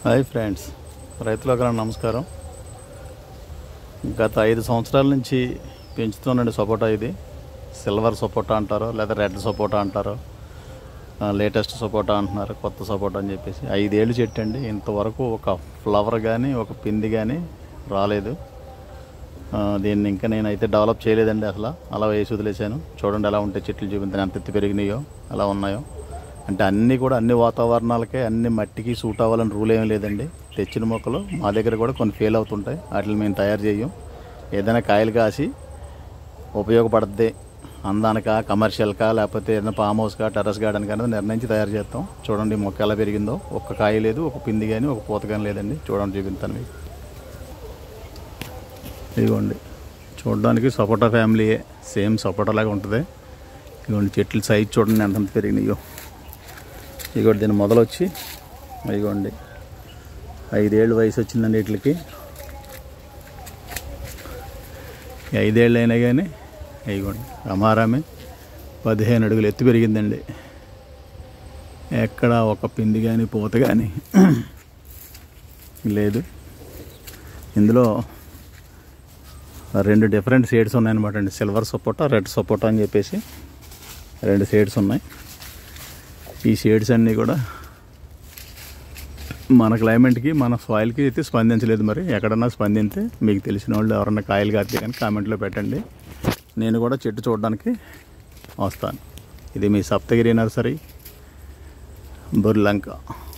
hi friends రైతులకు నమస్కారం గత ఐదు సంవత్సరాల నుంచి పెంచుతున్నాండి సపోటా ఇది సిల్వర్ సపోటా అంటారు లేదా రెడ్ సపోటా అంటారు ఆ, లేటెస్ట్ సపోటా అంటున్నారు కొత్త సపోటా అని చెప్పేసి ఐదేళ్ళు చెట్టు అండి ఇంతవరకు ఒక ఫ్లవర్ కానీ ఒక పిండి కానీ రాలేదు ఆ, దీన్ని ఇంకా నేనైతే డెవలప్ చేయలేదండి అసలు అలా వేసి వదిలేశాను చూడండి ఎలా ఉంటాయి చెట్లు చూపించాను ఎంత ఎత్తి పెరిగినాయో ఎలా ఉన్నాయో అంటే అన్నీ కూడా అన్ని వాతావరణాలకే అన్ని మట్టికి సూట్ అవ్వాలని రూల్ ఏమీ లేదండి తెచ్చిన మొక్కలు మా దగ్గర కూడా కొన్ని ఫెయిల్ అవుతుంటాయి వాటిని మేము తయారు చేయం ఏదైనా కాయలు కాసి ఉపయోగపడద్ది అందానికా కమర్షియల్కా లేకపోతే ఏదైనా ఫామ్ హౌస్కా టెర్రస్ గార్డెన్ కానీ నిర్ణయించి తయారు చేస్తాం చూడండి మొక్క ఎలా పెరిగిందో ఒక్క కాయ లేదు ఒక పిండి కానీ ఒక పూత కానీ లేదండి చూడండి చూపిస్తాను మీకు ఇదిగోండి చూడడానికి సపోటా ఫ్యామిలీయే సేమ్ సపోటా లాగా ఉంటుంది ఇదిగోండి చెట్లు సైజ్ చూడండి ఎంత పెరిగినాయో ఇదిగోండి దీని మొదలు వచ్చి ఇదిగోండి ఐదేళ్ళు వయసు వచ్చిందండి వీటికి ఈ ఐదేళ్ళు అయినా కానీ ఇదిగోండి అమారామే పదిహేను అడుగులు ఎత్తు పెరిగిందండి ఎక్కడ ఒక పిండి కానీ పూత కానీ లేదు ఇందులో రెండు డిఫరెంట్ షేడ్స్ ఉన్నాయన్నమాట అండి సిల్వర్ సపోటా రెడ్ సపోటా అని చెప్పేసి రెండు షేడ్స్ ఉన్నాయి ఈ షేడ్స్ అన్నీ కూడా మన క్లైమేట్కి మన సాయిల్కి అయితే స్పందించలేదు మరి ఎక్కడన్నా స్పందింతే మీకు తెలిసిన వాళ్ళు ఎవరన్నా కాయలు కాస్తే కానీ కామెంట్లో పెట్టండి నేను కూడా చెట్టు చూడడానికి వస్తాను ఇది మీ సప్తగిరి నర్సరీ బుర్లంక